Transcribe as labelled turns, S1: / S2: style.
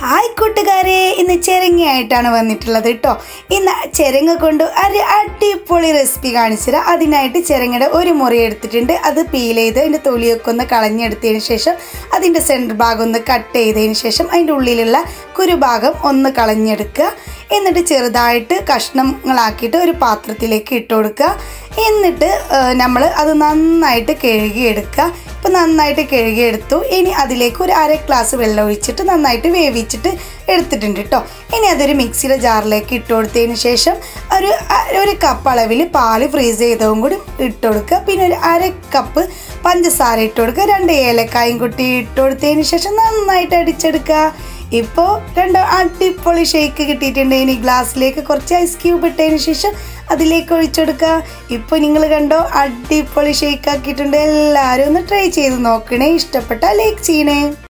S1: hi കൂട്ടുകാരെ ഇന്ന് ചെരങ്ങയായിട്ടാണ് വന്നിട്ടുള്ളത് കേട്ടോ ഇന്ന് ചെരങ്ങ കൊണ്ട് ഒരു അടിപൊളി റെസിപ്പി കാണിച്ചു തരാം അതിനായിട്ട് ചെരങ്ങയുടെ ഒരു മുറി എടുത്തിട്ടുണ്ട് അത് പീൽ ചെയ്ത് അതിൻ്റെ തൊലിയൊക്കെ ഒന്ന് കളഞ്ഞെടുത്തതിന് ശേഷം അതിൻ്റെ സെൻറ്റർ ഭാഗം ഒന്ന് കട്ട് ചെയ്തതിന് ശേഷം അതിൻ്റെ ഉള്ളിലുള്ള കുരുഭാഗം ഒന്ന് കളഞ്ഞെടുക്കുക എന്നിട്ട് ചെറുതായിട്ട് കഷ്ണങ്ങളാക്കിയിട്ട് ഒരു പാത്രത്തിലേക്ക് ഇട്ട് കൊടുക്കുക എന്നിട്ട് നമ്മൾ അത് നന്നായിട്ട് കഴുകിയെടുക്കുക ഇപ്പോൾ നന്നായിട്ട് കഴുകിയെടുത്തു ഇനി അതിലേക്ക് ഒരു അര ഗ്ലാസ് വെള്ളം ഒഴിച്ചിട്ട് നന്നായിട്ട് വേവിച്ചിട്ട് എടുത്തിട്ടുണ്ട് കേട്ടോ ഇനി അതൊരു മിക്സിയുടെ ജാറിലേക്ക് ഇട്ട് കൊടുത്തതിന് ശേഷം ഒരു അ- ഒരു കപ്പ് അളവിൽ പാല് ഫ്രീസ് ചെയ്തതും കൂടി ഇട്ട് കൊടുക്കുക പിന്നെ ഒരു അര കപ്പ് പഞ്ചസാര ഇട്ട് കൊടുക്കുക രണ്ട് ഏലക്കായും കുട്ടി ഇട്ട് കൊടുത്തതിന് ശേഷം നന്നായിട്ട് അടിച്ചെടുക്കുക ഇപ്പോൾ രണ്ട് അടിപൊളി ഷേക്ക് കിട്ടിയിട്ടുണ്ട് ഇനി ഗ്ലാസ്സിലേക്ക് കുറച്ച് ഐസ് ക്യൂബ് ഇട്ടതിന് ശേഷം അതിലേക്ക് ഒഴിച്ചെടുക്കുക ഇപ്പോൾ നിങ്ങൾ കണ്ടോ അടിപൊളി ഷേക്ക് ആക്കിയിട്ടുണ്ട് എല്ലാവരും ഒന്ന് ട്രൈ ചെയ്ത് നോക്കണേ ഇഷ്ടപ്പെട്ടാൽ ലൈക്ക് ചെയ്യണേ